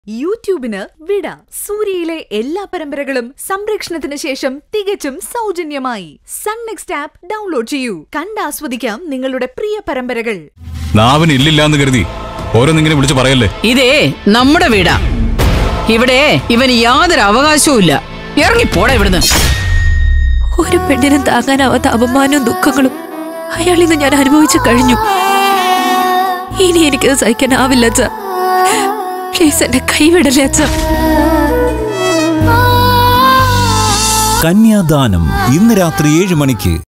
യൂട്യൂബിന് വിട സൂര്യയിലെ എല്ലാ പരമ്പരകളും സംരക്ഷണത്തിന് ശേഷം തികച്ചും സൗജന്യമായി സൺ നെക്സ്റ്റ് ആപ്പ് ഡൗൺലോഡ് ചെയ്യൂ കണ്ടാസ്വദിക്കാം നിങ്ങളുടെ പ്രിയ പരമ്പരകൾ നാവിന് ഇല്ലില്ലാന്ന് കരുതി ഓരോന്നിങ്ങനെ വിളിച്ചു പറയല്ലേ ഇതേ നമ്മുടെ വീടാ ഇവിടെ ഇവന് യാതൊരു അവകാശവും ഇല്ല ഇറങ്ങി പോടാ ഇവിടുന്ന് ഒരു പെണ്ണിനും താങ്ങാനാവാത്ത അപമാനവും ദുഃഖങ്ങളും അയാളിൽ നിന്ന് ഞാൻ അനുഭവിച്ചു കഴിഞ്ഞു ഇനി എനിക്കത് സഹിക്കാനാവില്ല അച്ഛ പ്ലീസ് എന്നെ കൈവിടല്ലേ അച്ഛ കന്യാദാനം ഇന്ന് രാത്രി ഏഴ് മണിക്ക്